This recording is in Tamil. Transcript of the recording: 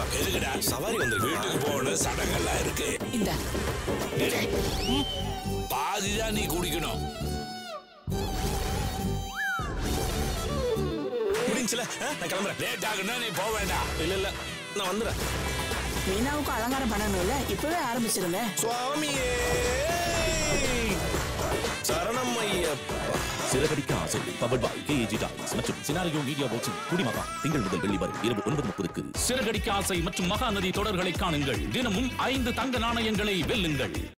வா எதுக்குடா சவாரி வந்திருக்கு வீட்டுக்கு போகணும் சடங்கெல்லாம் இருக்கு இந்த பாதிதான் நீ குடிக்கணும் முடிஞ்சுல நான் கிளம்புறேன் லேட் ஆகுனா நீ போக வேண்டாம் இல்ல இல்ல நான் வந்துடுறேன் மீனாவுக்கு அலங்காரம் பண்ணணும்ல இப்பவே ஆரம்பிச்சிருந்தேன் சுவாமியே சரணம் ஐயப்பா Siragadikka Aasai powered by KAG டாக்ஸ் மற்றும் சினாரியோ மீடியா பாக்ஸின் குடிமகா திங்கள் முதல் வெள்ளி வரை இரவு ஒன்பது முப்பதுக்கு சிறகடிக்க ஆசை மற்றும் மகாநதி தொடர்களை காணுங்கள் தினமும் ஐந்து தங்க நாணயங்களை வெல்லுங்கள்